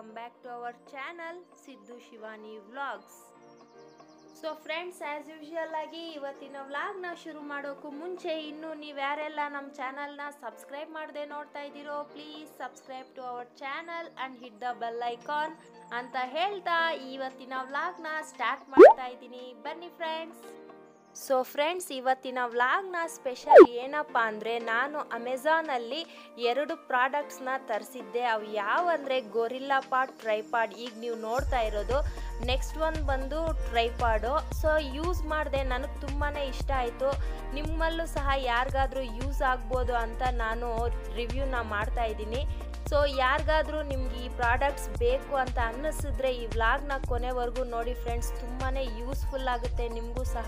welcome back to our channel Siddu Shivani vlogs so friends as usual ಆಗಿ ಇವತ್ತಿನ ವ್ಲಾಗ್ನ ಶುರು ಮಾಡೋಕ್ಕೂ ಮುಂಚೆ ಇನ್ನು ನೀವು ಯಾರೆಲ್ಲ ನಮ್ಮ ಚಾನಲ್ನ ಸಬ್ಸ್ಕ್ರೈಬ್ ಮಾಡದೆ ನೋಡ್ತಾ ಇದ್ದೀರೋ please subscribe to our channel and hit the bell icon ಅಂತ ಹೇಳ್ತಾ ಇವತ್ತಿನ ವ್ಲಾಗ್ನ ಸ್ಟಾರ್ಟ್ ಮಾಡ್ತಾ ಇದ್ದೀನಿ ಬನ್ನಿ ಫ್ರೆಂಡ್ಸ್ ಸೊ ಫ್ರೆಂಡ್ಸ್ ಇವತ್ತಿನ ವ್ಲಾಗ್ನ ಸ್ಪೆಷಲ್ ಏನಪ್ಪ ಅಂದರೆ ನಾನು ಅಮೆಝಾನಲ್ಲಿ ಎರಡು ಪ್ರಾಡಕ್ಟ್ಸ್ನ ತರಿಸಿದ್ದೆ ಅವು ಯಾವಂದರೆ ಗೊರಿಲ್ಲಾ ಪಾಡ್ ಟ್ರೈಪಾಡ್ ಈಗ ನೀವು ನೋಡ್ತಾ ಇರೋದು ನೆಕ್ಸ್ಟ್ ಒಂದು ಬಂದು ಟ್ರೈಪಾಡು ಸೊ ಯೂಸ್ ಮಾಡಿದೆ ನನಗೆ ತುಂಬಾ ಇಷ್ಟ ಆಯಿತು ನಿಮ್ಮಲ್ಲೂ ಸಹ ಯಾರಿಗಾದ್ರೂ ಯೂಸ್ ಆಗ್ಬೋದು ಅಂತ ನಾನು ರಿವ್ಯೂನ ಮಾಡ್ತಾ ಇದ್ದೀನಿ ಸೊ ಯಾರಿಗಾದ್ರೂ ನಿಮ್ಗೆ ಈ ಪ್ರಾಡಕ್ಟ್ಸ್ ಬೇಕು ಅಂತ ಅನ್ನಿಸಿದ್ರೆ ಈ ವ್ಲಾಗ್ನ ಕೊನೆವರೆಗೂ ನೋಡಿ ಫ್ರೆಂಡ್ಸ್ ತುಂಬಾ ಯೂಸ್ಫುಲ್ ಆಗುತ್ತೆ ನಿಮಗೂ ಸಹ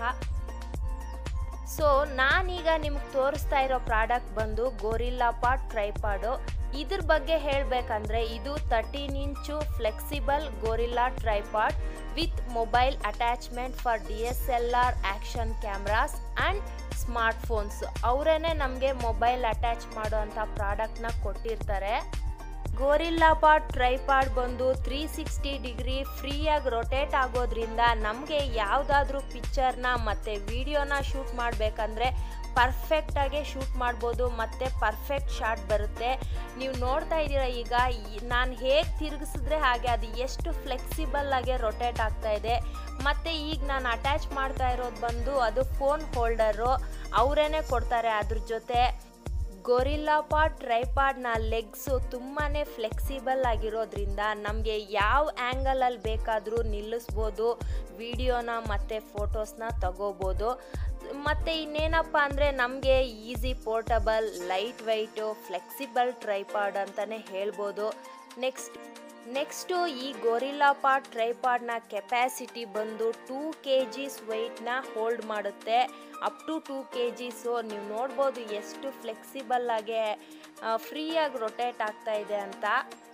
ಸೊ ನಾನೀಗ ನಿಮ್ಗೆ ತೋರಿಸ್ತಾ ಇರೋ ಪ್ರಾಡಕ್ಟ್ ಬಂದು ಗೋರಿಲ್ಲಾ ಪಾಟ್ ಟ್ರೈಪಾಡು ಇದ್ರ ಬಗ್ಗೆ ಹೇಳಬೇಕಂದ್ರೆ ಇದು thirteen inch flexible gorilla tripod with mobile attachment for D S L R action cameras and smartphones ಅವರೇನೆ ನಮಗೆ ಮೊಬೈಲ್ ಅಟ್ಯಾಚ್ ಮಾಡೋವಂಥ ಪ್ರಾಡಕ್ಟ್ನ ಕೊಟ್ಟಿರ್ತಾರೆ ಗೋರಿಲ್ಲಾ ಪಾಡ್ ಟ್ರೈಪಾಡ್ ಬಂದು ತ್ರೀ ಸಿಕ್ಸ್ಟಿ ಡಿಗ್ರಿ ಫ್ರೀಯಾಗಿ ರೊಟೇಟ್ ಆಗೋದ್ರಿಂದ ನಮಗೆ ಯಾವುದಾದ್ರೂ ಪಿಕ್ಚರ್ನ ಮತ್ತು ವಿಡಿಯೋನ ಶೂಟ್ ಮಾಡಬೇಕಂದ್ರೆ ಪರ್ಫೆಕ್ಟಾಗೆ ಶೂಟ್ ಮಾಡ್ಬೋದು ಮತ್ತು ಪರ್ಫೆಕ್ಟ್ ಶಾಟ್ ಬರುತ್ತೆ ನೀವು ನೋಡ್ತಾ ಇದ್ದೀರಾ ಈಗ ನಾನು ಹೇಗೆ ತಿರುಗಿಸಿದ್ರೆ ಹಾಗೆ ಅದು ಎಷ್ಟು ಫ್ಲೆಕ್ಸಿಬಲ್ ಆಗಿ ರೊಟೇಟ್ ಆಗ್ತಾ ಇದೆ ಮತ್ತು ಈಗ ನಾನು ಅಟ್ಯಾಚ್ ಮಾಡ್ತಾ ಇರೋದು ಬಂದು ಅದು ಫೋನ್ ಹೋಲ್ಡರು ಅವರೇನೆ ಕೊಡ್ತಾರೆ ಅದ್ರ ಜೊತೆ ಗೊರಿಲ್ಲಾ ಪಾಡ್ ಟ್ರೈಪಾಡ್ನ ಲೆಗ್ಸು ತುಂಬಾ ಫ್ಲೆಕ್ಸಿಬಲ್ ಆಗಿರೋದ್ರಿಂದ ನಮಗೆ ಯಾವ ಆ್ಯಂಗಲಲ್ಲಿ ಬೇಕಾದರೂ ನಿಲ್ಲಿಸ್ಬೋದು ವಿಡಿಯೋನ ಮತ್ತು ಫೋಟೋಸ್ನ ತಗೋಬೋದು ಮತ್ತು ಇನ್ನೇನಪ್ಪ ಅಂದರೆ ನಮಗೆ easy portable lightweight flexible tripod ಅಂತಲೇ ಹೇಳ್ಬೋದು ನೆಕ್ಸ್ಟ್ ನೆಕ್ಸ್ಟು ಈ ಗೊರಿಲ್ಲಾ ಪಾಡ್ ಟ್ರೈಪಾಡ್ನ ಕೆಪ್ಯಾಸಿಟಿ ಬಂದು ಟೂ ಕೆ ಜಿಸ್ ವೆಯ್ಟ್ನ ಹೋಲ್ಡ್ ಮಾಡುತ್ತೆ up to two K Gs ನೀವು ನೋಡ್ಬೋದು ಎಷ್ಟು ಫ್ಲೆಕ್ಸಿಬಲ್ ಆಗಿ ಫ್ರೀಯಾಗಿ ರೊಟೇಟ್ ಆಗ್ತಾ ಇದೆ ಅಂತ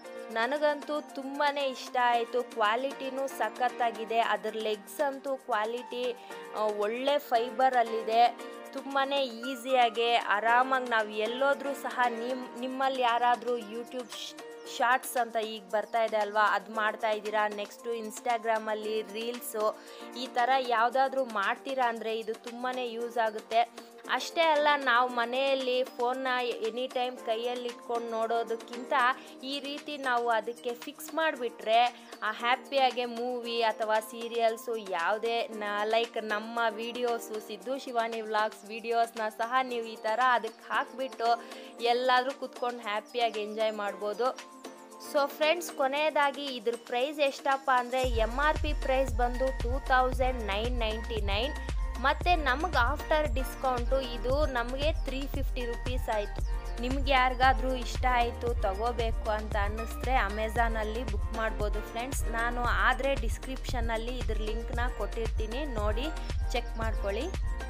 ನನಗಂತೂ ತುಂಬಾ ಇಷ್ಟ ಆಯಿತು ಕ್ವಾಲಿಟಿನೂ ಸಖತ್ತಾಗಿದೆ ಅದ್ರ ಲೆಗ್ಸ್ ಅಂತೂ ಕ್ವಾಲಿಟಿ ಒಳ್ಳೆ ಫೈಬರಲ್ಲಿದೆ ತುಂಬಾ ಈಸಿಯಾಗಿ ಆರಾಮಾಗಿ ನಾವು ಎಲ್ಲೋದ್ರೂ ಸಹ ನಿಮ್ಮ ನಿಮ್ಮಲ್ಲಿ ಯಾರಾದರೂ ಯೂಟ್ಯೂಬ್ ಶಾರ್ಟ್ಸ್ ಅಂತ ಈಗ ಬರ್ತಾ ಇದೆ ಅಲ್ವಾ ಅದು ಮಾಡ್ತಾ ಇದ್ದೀರಾ ನೆಕ್ಸ್ಟು ಇನ್ಸ್ಟಾಗ್ರಾಮಲ್ಲಿ ರೀಲ್ಸು ಈ ಥರ ಯಾವುದಾದ್ರೂ ಮಾಡ್ತೀರಾ ಅಂದರೆ ಇದು ತುಂಬಾ ಯೂಸ್ ಆಗುತ್ತೆ ಅಷ್ಟೇ ಅಲ್ಲ ನಾವು ಮನೆಯಲ್ಲಿ ಫೋನ್ನ ಎನಿ ಟೈಮ್ ಕೈಯಲ್ಲಿ ಇಟ್ಕೊಂಡು ನೋಡೋದಕ್ಕಿಂತ ಈ ರೀತಿ ನಾವು ಅದಕ್ಕೆ ಫಿಕ್ಸ್ ಮಾಡಿಬಿಟ್ರೆ ಹ್ಯಾಪಿಯಾಗೆ ಮೂವಿ ಅಥವಾ ಸೀರಿಯಲ್ಸು ಯಾವುದೇ ನ ಲೈಕ್ ನಮ್ಮ ವೀಡಿಯೋಸು ಸಿದ್ದು ಶಿವಾನಿ ವ್ಲಾಗ್ಸ್ ವೀಡಿಯೋಸ್ನ ಸಹ ನೀವು ಈ ಥರ ಅದಕ್ಕೆ ಹಾಕಿಬಿಟ್ಟು ಎಲ್ಲಾದರೂ ಕುತ್ಕೊಂಡು ಹ್ಯಾಪಿಯಾಗಿ ಎಂಜಾಯ್ ಮಾಡ್ಬೋದು ಸೊ ಫ್ರೆಂಡ್ಸ್ ಕೊನೆಯದಾಗಿ ಇದ್ರ ಪ್ರೈಸ್ ಎಷ್ಟಪ್ಪ ಅಂದರೆ ಎಮ್ ಆರ್ ಪಿ ಪ್ರೈಸ್ ಬಂದು two thousand nine ninety nine ಮತ್ತು ನಮಗೆ ಆಫ್ಟರ್ ಡಿಸ್ಕೌಂಟು ಇದು ನಮಗೆ ತ್ರೀ ಫಿಫ್ಟಿ ರುಪೀಸ್ ಆಯಿತು ನಿಮ್ಗೆ ಯಾರಿಗಾದ್ರೂ ಇಷ್ಟ ಆಯಿತು ತಗೋಬೇಕು ಅಂತ ಅನ್ನಿಸಿದ್ರೆ ಅಮೆಝಾನಲ್ಲಿ ಬುಕ್ ಮಾಡ್ಬೋದು ಫ್ರೆಂಡ್ಸ್ ನಾನು ಆದರೆ ಡಿಸ್ಕ್ರಿಪ್ಷನ್ನಲ್ಲಿ ಇದ್ರ ಲಿಂಕ್ನ ಕೊಟ್ಟಿರ್ತೀನಿ ನೋಡಿ ಚೆಕ್ ಮಾಡ್ಕೊಳ್ಳಿ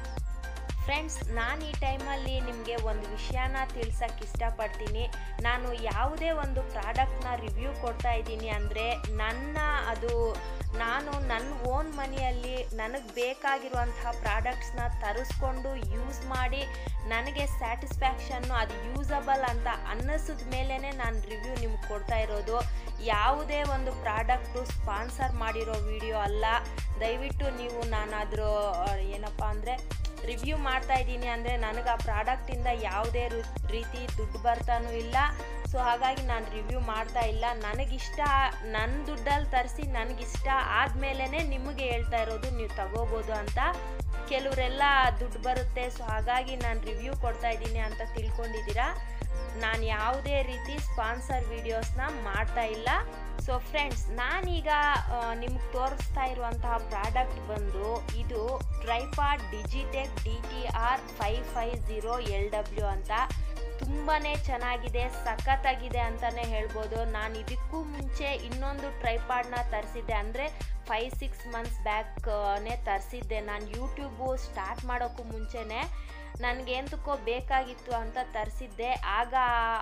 ಫ್ರೆಂಡ್ಸ್ ನಾನು ಈ ಟೈಮಲ್ಲಿ ನಿಮಗೆ ಒಂದು ವಿಷಯನ ತಿಳ್ಸಕ್ಕೆ ಇಷ್ಟಪಡ್ತೀನಿ ನಾನು ಯಾವುದೇ ಒಂದು ಪ್ರಾಡಕ್ಟ್ನ ರಿವ್ಯೂ ಕೊಡ್ತಾ ಇದ್ದೀನಿ ಅಂದರೆ ನನ್ನ ಅದು ನಾನು ನನ್ನ ಓನ್ ಮನಿಯಲ್ಲಿ ನನಗೆ ಬೇಕಾಗಿರುವಂತಹ ಪ್ರಾಡಕ್ಟ್ಸ್ನ ತರಿಸ್ಕೊಂಡು ಯೂಸ್ ಮಾಡಿ ನನಗೆ ಸ್ಯಾಟಿಸ್ಫ್ಯಾಕ್ಷನ್ನು ಅದು ಯೂಸಬಲ್ ಅಂತ ಅನ್ನಿಸಿದ ಮೇಲೇ ನಾನು ರಿವ್ಯೂ ನಿಮ್ಗೆ ಕೊಡ್ತಾ ಇರೋದು ಯಾವುದೇ ಒಂದು ಪ್ರಾಡಕ್ಟು ಸ್ಪಾನ್ಸರ್ ಮಾಡಿರೋ ವಿಡಿಯೋ ಅಲ್ಲ ದಯವಿಟ್ಟು ನೀವು ನಾನಾದರೂ ಏನಪ್ಪ ಅಂದರೆ ರಿವ್ಯೂ ಮಾಡ್ತಾ ಇದ್ದೀನಿ ಅಂದರೆ ನನಗೆ ಆ ಪ್ರಾಡಕ್ಟಿಂದ ಯಾವುದೇ ರೀತಿ ದುಡ್ಡು ಬರ್ತಾನೂ ಇಲ್ಲ ಸೊ ಹಾಗಾಗಿ ನಾನು ರಿವ್ಯೂ ಮಾಡ್ತಾ ಇಲ್ಲ ನನಗಿಷ್ಟ ನನ್ನ ದುಡ್ಡಲ್ಲಿ ತರಿಸಿ ನನಗಿಷ್ಟ ಆದಮೇಲೆ ನಿಮಗೆ ಹೇಳ್ತಾ ಇರೋದು ನೀವು ತಗೋಬೋದು ಅಂತ ಕೆಲವರೆಲ್ಲ ದುಡ್ಡು ಬರುತ್ತೆ ಸೊ ಹಾಗಾಗಿ ನಾನು ರಿವ್ಯೂ ಕೊಡ್ತಾ ಇದ್ದೀನಿ ಅಂತ ತಿಳ್ಕೊಂಡಿದ್ದೀರಾ ನಾನು ಯಾವುದೇ ರೀತಿ ಸ್ಪಾನ್ಸರ್ ವೀಡಿಯೋಸ್ನ ಮಾಡ್ತಾ ಇಲ್ಲ ಸೊ ಫ್ರೆಂಡ್ಸ್ ನಾನೀಗ ನಿಮ್ಗೆ ತೋರಿಸ್ತಾ ಇರುವಂತಹ ಪ್ರಾಡಕ್ಟ್ ಬಂದು ಇದು tripod Digitek D T R five five zero L W ಅಂತ ತುಂಬಾ ಚೆನ್ನಾಗಿದೆ ಸಖತ್ತಾಗಿದೆ ಅಂತಲೇ ಹೇಳ್ಬೋದು ನಾನು ಇದಕ್ಕೂ ಮುಂಚೆ ಇನ್ನೊಂದು ಟ್ರೈಪಾಡ್ನ ತರಿಸಿದ್ದೆ ಅಂದರೆ ಫೈವ್ ಸಿಕ್ಸ್ ಮಂತ್ಸ್ ಬ್ಯಾಕ್ನೇ ತರಿಸಿದ್ದೆ ನಾನು ಯೂಟ್ಯೂಬು ಸ್ಟಾರ್ಟ್ ಮಾಡೋಕ್ಕೂ ಮುಂಚೆನೇ ನನಗೇಂತಕ್ಕೋ ಬೇಕಾಗಿತ್ತು ಅಂತ ತರಿಸಿದ್ದೆ ಆಗ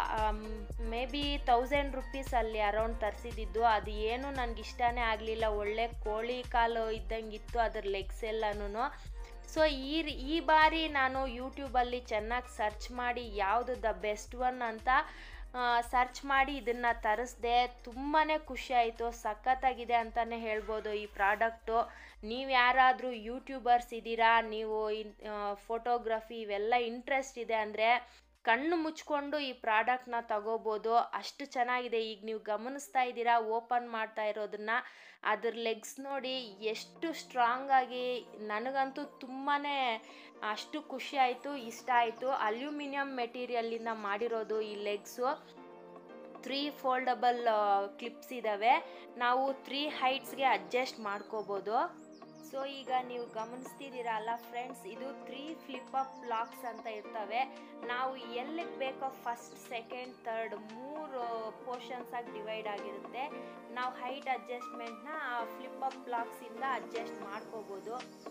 ಮೇ ಬಿ ತೌಸಂಡ್ ರುಪೀಸಲ್ಲಿ ಅರೌಂಡ್ ತರಿಸಿದ್ದು ಅದು ಏನು ನನಗೆ ಇಷ್ಟನೇ ಆಗಲಿಲ್ಲ ಒಳ್ಳೆ ಕೋಳಿ ಕಾಲು ಇದ್ದಂಗಿತ್ತು ಅದ್ರ ಲೆಗ್ಸ್ ಎಲ್ಲನೂ ಸೊ ಈ ರಿ- ಈ ಬಾರಿ ನಾನು ಯೂಟ್ಯೂಬಲ್ಲಿ ಚೆನ್ನಾಗಿ ಸರ್ಚ್ ಮಾಡಿ ಯಾವುದು ದ ಬೆಸ್ಟ್ ಒನ್ ಅಂತ ಸರ್ಚ್ ಮಾಡಿ ಇದನ್ನು ತರಿಸ್ದೆ ತುಂಬಾ ಖುಷಿ ಆಯಿತು ಸಖತ್ತಾಗಿದೆ ಅಂತಲೇ ಹೇಳ್ಬೋದು ಈ ಪ್ರಾಡಕ್ಟು ನೀವು ಯಾರಾದರೂ ಯೂಟ್ಯೂಬರ್ಸ್ ಇದ್ದೀರಾ ನೀವು ಇನ್ ಫೋಟೋಗ್ರಫಿ ಇವೆಲ್ಲ ಇಂಟ್ರೆಸ್ಟ್ ಇದೆ ಅಂದರೆ ಕಣ್ಣು ಮುಚ್ಕೊಂಡು ಈ ಪ್ರಾಡಕ್ಟ್ನ ತಗೋಬೋದು ಅಷ್ಟು ಚೆನ್ನಾಗಿದೆ ಈಗ ನೀವು ಗಮನಿಸ್ತಾ ಇದ್ದೀರಾ ಓಪನ್ ಮಾಡ್ತಾ ಇರೋದನ್ನ ಅದ್ರ ಲೆಗ್ಸ್ ನೋಡಿ ಎಷ್ಟು ಸ್ಟ್ರಾಂಗ್ ಆಗಿ ನನಗಂತೂ ತುಂಬಾ ಅಷ್ಟು ಖುಷಿ ಆಯಿತು ಇಷ್ಟ ಆಯಿತು ಅಲ್ಯೂಮಿನಿಯಂ ಮೆಟೀರಿಯಲ್ಲಿಂದ ಮಾಡಿರೋದು ಈ ಲೆಗ್ಸು ತ್ರೀ ಫೋಲ್ಡಬಲ್ ಕ್ಲಿಪ್ಸ್ ಇದ್ದಾವೆ ನಾವು ತ್ರೀ ಹೈಟ್ಸ್ಗೆ ಅಡ್ಜಸ್ಟ್ ಮಾಡ್ಕೋಬೋದು ಸೊ ಈಗ ನೀವು ಗಮನಿಸ್ತಿದ್ದೀರಲ್ಲ ಫ್ರೆಂಡ್ಸ್ ಇದು ತ್ರೀ ಫ್ಲಿಪ್ ಅಪ್ ಲಾಕ್ಸ್ ಅಂತ ಇರ್ತವೆ ನಾವು ಎಲ್ಲಿಗೆ ಬೇಕೋ ಫಸ್ಟ್ ಸೆಕೆಂಡ್ ಥರ್ಡ್ ಮೂರು ಪೋರ್ಷನ್ಸ್ ಆಗಿ ಡಿವೈಡ್ ಆಗಿರುತ್ತೆ ನಾವು ಹೈಟ್ ಅಡ್ಜಸ್ಟ್ಮೆಂಟ್ನ ಫ್ಲಿಪ್ ಅಪ್ ಲಾಕ್ಸಿಂದ ಅಡ್ಜಸ್ಟ್ ಮಾಡ್ಕೋಬೋದು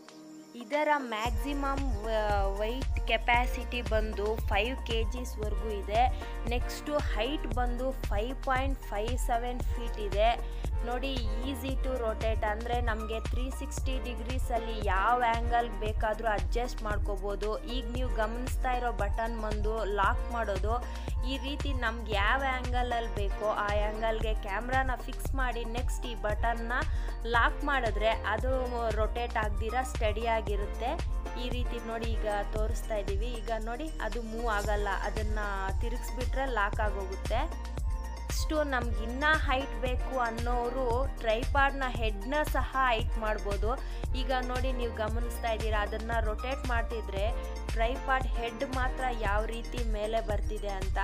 ಇದರ ಮ್ಯಾಕ್ಸಿಮಮ್ ವೈಟ್ ಕೆಪ್ಯಾಸಿಟಿ ಬಂದು ಫೈವ್ ಕೆ ಜಿಸ್ವರೆಗೂ ಇದೆ ನೆಕ್ಸ್ಟು ಹೈಟ್ ಬಂದು five point five seven feet ಇದೆ ನೋಡಿ ಈಸಿ ಟು ರೊಟೇಟ್ ಅಂದರೆ ನಮಗೆ ತ್ರೀ ಸಿಕ್ಸ್ಟಿ ಡಿಗ್ರೀಸಲ್ಲಿ ಯಾವ ಆ್ಯಂಗಲ್ ಬೇಕಾದರೂ ಅಡ್ಜಸ್ಟ್ ಮಾಡ್ಕೋಬೋದು ಈಗ ನೀವು ಗಮನಿಸ್ತಾ ಇರೋ ಬಟನ್ ಬಂದು ಲಾಕ್ ಮಾಡೋದು ಈ ರೀತಿ ನಮ್ಗೆ ಯಾವ ಆ್ಯಂಗಲಲ್ಲಿ ಬೇಕೋ ಆ ಆ್ಯಂಗಲ್ಗೆ ಕ್ಯಾಮ್ರಾನ ಫಿಕ್ಸ್ ಮಾಡಿ ನೆಕ್ಸ್ಟ್ ಈ ಬಟನ್ನ ಲಾಕ್ ಮಾಡಿದ್ರೆ ಅದು ರೊಟೇಟ್ ಆಗ್ದಿರ ಸ್ಟಡಿಯಾಗಿರುತ್ತೆ ಈ ರೀತಿ ನೋಡಿ ಈಗ ತೋರಿಸ್ತಾ ಇದ್ದೀವಿ ಈಗ ನೋಡಿ ಅದು ಮೂವ್ ಆಗಲ್ಲ ಅದನ್ನು ತಿರುಗಿಸ್ಬಿಟ್ರೆ ಲಾಕ್ ಆಗೋಗುತ್ತೆ ನೆಕ್ಸ್ಟು ನಮ್ಗೆ ಇನ್ನೂ ಹೈಟ್ ಬೇಕು ಅನ್ನೋರು ಟ್ರೈಪಾಡ್ನ ಹೆಡ್ನ ಸಹ ಹೈಟ್ ಮಾಡ್ಬೋದು ಈಗ ನೋಡಿ ನೀವು ಗಮನಿಸ್ತಾ ಇದ್ದೀರಾ ಅದನ್ನು ರೊಟೇಟ್ ಮಾಡ್ತಿದ್ರೆ ಟ್ರೈಪಾಡ್ ಹೆಡ್ ಮಾತ್ರ ಯಾವ ರೀತಿ ಮೇಲೆ ಬರ್ತಿದೆ ಅಂತ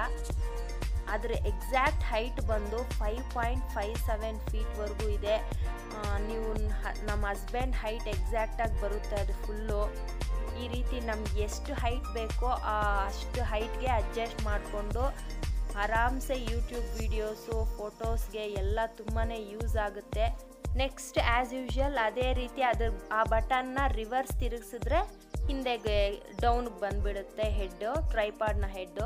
ಅದ್ರ ಎಕ್ಸಾಕ್ಟ್ ಹೈಟ್ ಬಂದು ಫೈವ್ ಪಾಯಿಂಟ್ ಫೈವ್ ಸೆವೆನ್ ಫೀಟ್ವರೆಗೂ ಇದೆ ನೀವು ನಮ್ಮ ಹಸ್ಬೆಂಡ್ ಹೈಟ್ ಎಕ್ಸಾಕ್ಟಾಗಿ ಬರುತ್ತೆ ಅದು ಫುಲ್ಲು ಈ ರೀತಿ ನಮ್ಗೆ ಎಷ್ಟು ಹೈಟ್ ಬೇಕೋ ಅಷ್ಟು ಹೈಟ್ಗೆ ಅಡ್ಜಸ್ಟ್ ಮಾಡಿಕೊಂಡು ಆರಾಮ್ಸೆ ಯೂಟ್ಯೂಬ್ ವಿಡಿಯೋಸು ಫೋಟೋಸ್ಗೆ ಎಲ್ಲ ತುಂಬಾ ಯೂಸ್ ಆಗುತ್ತೆ ನೆಕ್ಸ್ಟ್ ಆ್ಯಸ್ ಯೂಶ್ವಲ್ ಅದೇ ರೀತಿ ಅದ್ರ ಆ ಬಟನ್ನ ರಿವರ್ಸ್ ತಿರುಗಿಸಿದ್ರೆ ಹಿಂದೆಗೆ ಡೌನ್ಗೆ ಬಂದುಬಿಡುತ್ತೆ ಹೆಡ್ಡು ಟ್ರೈಪಾಡ್ನ ಹೆಡ್ಡು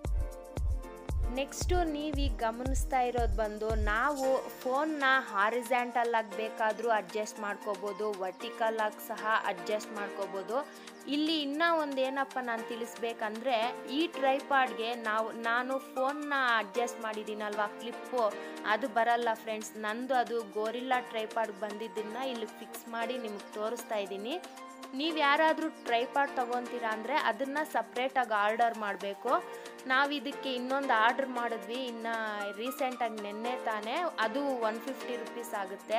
ನೆಕ್ಸ್ಟು ನೀವೀಗ ಗಮನಿಸ್ತಾ ಇರೋದು ಬಂದು ನಾವು ಫೋನ್ನ ಹಾರಿಸ್ಯಾಂಟಲ್ ಆಗಿ ಬೇಕಾದರೂ ಅಡ್ಜಸ್ಟ್ ಮಾಡ್ಕೋಬೋದು ವರ್ಟಿಕಲ್ ಆಗಿ ಸಹ ಅಡ್ಜಸ್ಟ್ ಮಾಡ್ಕೋಬೋದು ಇಲ್ಲಿ ಇನ್ನೂ ಒಂದು ಏನಪ್ಪ ನಾನು ತಿಳಿಸ್ಬೇಕಂದ್ರೆ ಈ ಟ್ರೈಪಾಡ್ಗೆ ನಾವು ನಾನು ಫೋನ್ನ ಅಡ್ಜಸ್ಟ್ ಮಾಡಿದ್ದೀನಲ್ವಾ ಕ್ಲಿಪ್ಪು ಅದು ಬರಲ್ಲ ಫ್ರೆಂಡ್ಸ್ ನಂದು ಅದು ಗೋರಿಲ್ಲಾ ಟ್ರೈಪಾಡ್ ಬಂದಿದ್ದನ್ನು ಇಲ್ಲಿ ಫಿಕ್ಸ್ ಮಾಡಿ ನಿಮ್ಗೆ ತೋರಿಸ್ತಾ ಇದ್ದೀನಿ ನೀವು ಯಾರಾದರೂ ಟ್ರೈಪಾಡ್ ತೊಗೊತೀರಾ ಅಂದರೆ ಅದನ್ನು ಸಪ್ರೇಟಾಗಿ ಆರ್ಡರ್ ಮಾಡಬೇಕು ನಾವು ಇದಕ್ಕೆ ಇನ್ನೊಂದು ಆರ್ಡ್ರ್ ಮಾಡಿದ್ವಿ ಇನ್ನು ರೀಸೆಂಟಾಗಿ ನಿನ್ನೆ ತಾನೇ ಅದು ಒನ್ ಫಿಫ್ಟಿ ರುಪೀಸ್ ಆಗುತ್ತೆ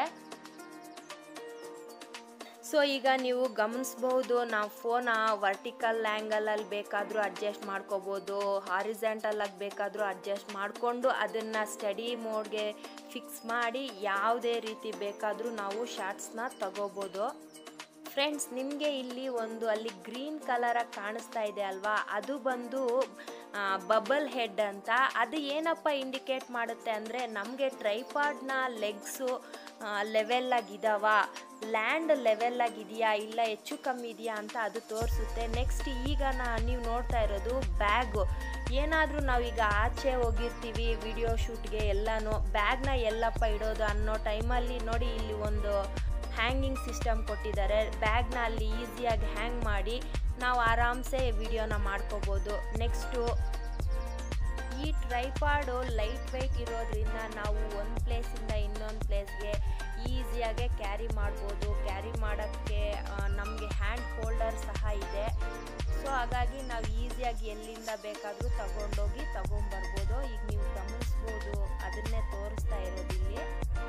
ಸೊ ಈಗ ನೀವು ಗಮನಿಸ್ಬೋದು ನಾವು ಫೋನ ವರ್ಟಿಕಲ್ ಆ್ಯಂಗಲಲ್ಲಿ ಬೇಕಾದರೂ ಅಡ್ಜಸ್ಟ್ ಮಾಡ್ಕೋಬೋದು ಹಾರಿಸೆಂಟಲ್ ಆಗಿ ಬೇಕಾದರೂ ಅಡ್ಜಸ್ಟ್ ಮಾಡಿಕೊಂಡು ಅದನ್ನು ಸ್ಟಡಿ ಮೋಡ್ಗೆ ಫಿಕ್ಸ್ ಮಾಡಿ ಯಾವುದೇ ರೀತಿ ಬೇಕಾದರೂ ನಾವು ಶಾರ್ಟ್ಸ್ನ ತಗೋಬೋದು ಫ್ರೆಂಡ್ಸ್ ನಿಮಗೆ ಇಲ್ಲಿ ಒಂದು ಅಲ್ಲಿ ಗ್ರೀನ್ ಕಲರಾಗಿ ಕಾಣಿಸ್ತಾ ಇದೆ ಅಲ್ವಾ ಅದು ಬಂದು ಬಬಲ್ ಹೆಡ್ ಅಂತ ಅದು ಏನಪ್ಪ ಇಂಡಿಕೇಟ್ ಮಾಡುತ್ತೆ ಅಂದರೆ ನಮಗೆ ಟ್ರೈಪಾಡ್ನ ಲೆಗ್ಸು ಲೆವೆಲ್ಲಾಗಿದ್ದಾವ ಲ್ಯಾಂಡ್ ಲೆವೆಲ್ಲಾಗಿದೆಯಾ ಇಲ್ಲ ಹೆಚ್ಚು ಕಮ್ಮಿ ಇದೆಯಾ ಅಂತ ಅದು ತೋರಿಸುತ್ತೆ ನೆಕ್ಸ್ಟ್ ಈಗ ನಾ ನೀವು ನೋಡ್ತಾ ಇರೋದು ಬ್ಯಾಗು ಏನಾದರೂ ನಾವೀಗ ಆಚೆ ಹೋಗಿರ್ತೀವಿ ವಿಡಿಯೋ ಶೂಟ್ಗೆ ಎಲ್ಲನೂ ಬ್ಯಾಗ್ನ ಎಲ್ಲಪ್ಪ ಇಡೋದು ಅನ್ನೋ ಟೈಮಲ್ಲಿ ನೋಡಿ ಇಲ್ಲಿ ಒಂದು ಹ್ಯಾಂಗಿಂಗ್ ಸಿಸ್ಟಮ್ ಕೊಟ್ಟಿದ್ದಾರೆ ಬ್ಯಾಗ್ನ ಅಲ್ಲಿ ಈಸಿಯಾಗಿ ಹ್ಯಾಂಗ್ ಮಾಡಿ ನಾವು ಆರಾಮ್ಸೆ ವಿಡಿಯೋನ ಮಾಡ್ಕೋಬೋದು ನೆಕ್ಸ್ಟು ಈ ಟ್ರೈಪಾಡು ಲೈಟ್ ವೆಯ್ಟ್ ಇರೋದ್ರಿಂದ ನಾವು ಒಂದು ಪ್ಲೇಸಿಂದ ಇನ್ನೊಂದು ಪ್ಲೇಸ್ಗೆ ಈಸಿಯಾಗೆ ಕ್ಯಾರಿ ಮಾಡ್ಬೋದು ಕ್ಯಾರಿ ಮಾಡೋಕ್ಕೆ ನಮಗೆ ಹ್ಯಾಂಡ್ ಹೋಲ್ಡರ್ ಸಹ ಇದೆ ಸೊ ಹಾಗಾಗಿ ನಾವು ಈಸಿಯಾಗಿ ಎಲ್ಲಿಂದ ಬೇಕಾದರೂ ತಗೊಂಡೋಗಿ ತಗೊಂಬರ್ಬೋದು ಈಗ ನೀವು ಗಮನಿಸ್ಬೋದು ಅದನ್ನೇ ತೋರಿಸ್ತಾ ಇರೋದಿಲ್ಲಿ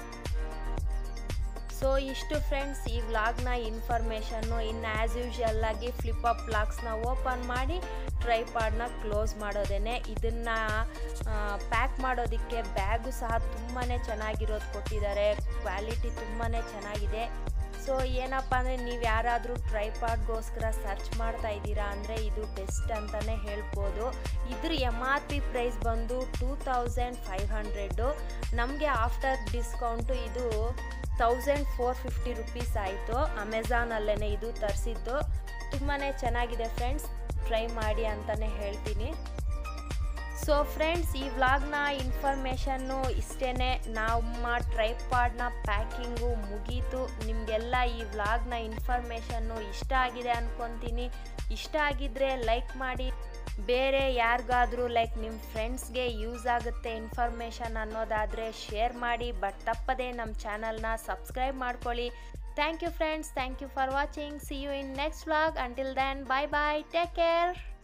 ಸೊ ಇಷ್ಟು ಫ್ರೆಂಡ್ಸ್ ಈ ವ್ಲಾಗ್ನ ಇನ್ಫಾರ್ಮೇಷನ್ನು ಇನ್ನು ಆ್ಯಸ್ ಯೂಶಲ್ ಆಗಿ ಫ್ಲಿಪ್ಪಪ್ ವ್ಲಾಗ್ಸ್ನ ಓಪನ್ ಮಾಡಿ ಟ್ರೈಪಾಡ್ನ ಕ್ಲೋಸ್ ಮಾಡೋದೇನೆ ಇದನ್ನು ಪ್ಯಾಕ್ ಮಾಡೋದಕ್ಕೆ ಬ್ಯಾಗು ಸಹ ತುಂಬಾ ಚೆನ್ನಾಗಿರೋದು ಕೊಟ್ಟಿದ್ದಾರೆ ಕ್ವಾಲಿಟಿ ತುಂಬಾ ಚೆನ್ನಾಗಿದೆ ಸೊ ಏನಪ್ಪ ಅಂದರೆ ನೀವು ಯಾರಾದರೂ ಟ್ರೈಪಾಡ್ಗೋಸ್ಕರ ಸರ್ಚ್ ಮಾಡ್ತಾ ಇದ್ದೀರಾ ಅಂದರೆ ಇದು ಬೆಸ್ಟ್ ಅಂತಲೇ ಹೇಳ್ಬೋದು ಇದ್ರ ಎಮ್ ಆರ್ ಪಿ ಪ್ರೈಸ್ ಬಂದು ಟೂ ತೌಸಂಡ್ ಫೈವ್ ಹಂಡ್ರೆಡ್ಡು ನಮಗೆ ಆಫ್ಟರ್ ಡಿಸ್ಕೌಂಟು ಇದು ತೌಸಂಡ್ ಫೋರ್ ಫಿಫ್ಟಿ ರುಪೀಸ್ ಆಯಿತು ಅಮೆಝಾನಲ್ಲೇ ಇದು ತರಿಸಿದ್ದು ತುಂಬಾ ಚೆನ್ನಾಗಿದೆ ಫ್ರೆಂಡ್ಸ್ ಟ್ರೈ ಮಾಡಿ ಅಂತಲೇ ಹೇಳ್ತೀನಿ ಸೊ ಫ್ರೆಂಡ್ಸ್ ಈ ವ್ಲಾಗ್ನ ಇನ್ಫಾರ್ಮೇಷನ್ನು ಇಷ್ಟೇ ನಮ್ಮ ಟ್ರೈಪಾಡ್ನ ಪ್ಯಾಕಿಂಗು ಮುಗೀತು ನಿಮಗೆಲ್ಲ ಈ ವ್ಲಾಗ್ನ ಇನ್ಫಾರ್ಮೇಷನ್ನು ಇಷ್ಟ ಆಗಿದೆ ಅಂದ್ಕೊತೀನಿ ಇಷ್ಟ ಆಗಿದ್ದರೆ ಲೈಕ್ ಮಾಡಿ ಬೇರೆ ಯಾರಿಗಾದರೂ ಲೈಕ್ ನಿಮ್ಮ ಫ್ರೆಂಡ್ಸ್ಗೆ ಯೂಸ್ ಆಗುತ್ತೆ ಇನ್ಫಾರ್ಮೇಷನ್ ಅನ್ನೋದಾದರೆ ಶೇರ್ ಮಾಡಿ ಬಟ್ ತಪ್ಪದೇ ನಮ್ಮ ಚಾನಲ್ನ ಸಬ್ಸ್ಕ್ರೈಬ್ ಮಾಡ್ಕೊಳ್ಳಿ thank you friends thank you for watching see you in next vlog until then bye bye take care